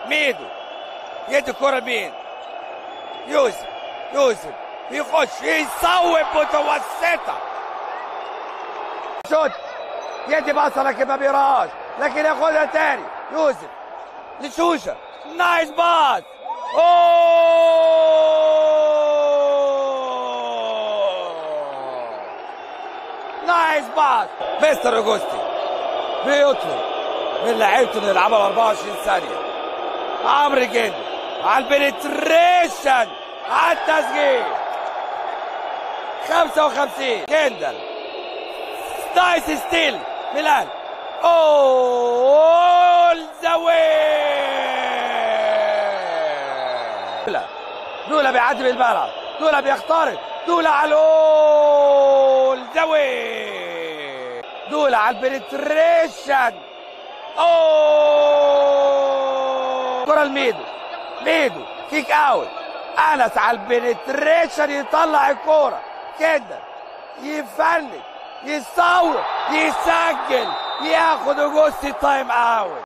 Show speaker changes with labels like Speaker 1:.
Speaker 1: ميدو يدي الكرة لمين يوسف يوسف يخش يصوب متوسطة شوت يدي باصة لكن ما بيراش لكن ياخدها تاني يوسف لشوشة نايس باس أوه نايس باس مستر اوجوستي بيطلب من لعيبته انه يلعبها ال 24 ثانية عمرو جن على البنتريشن على التسجيل 55 كندل نايس ستيل ميلان اول ذا دولا دولا بيعدي بالملعب دولا بيخترق دولا على الاول ذا دولا على البنتريشن اوه كرة لميدو ميدو كيك اوت انس على البنتريشن يطلع الكورة كده يفلت يصور يسجل ياخد اوجوستي تايم اوت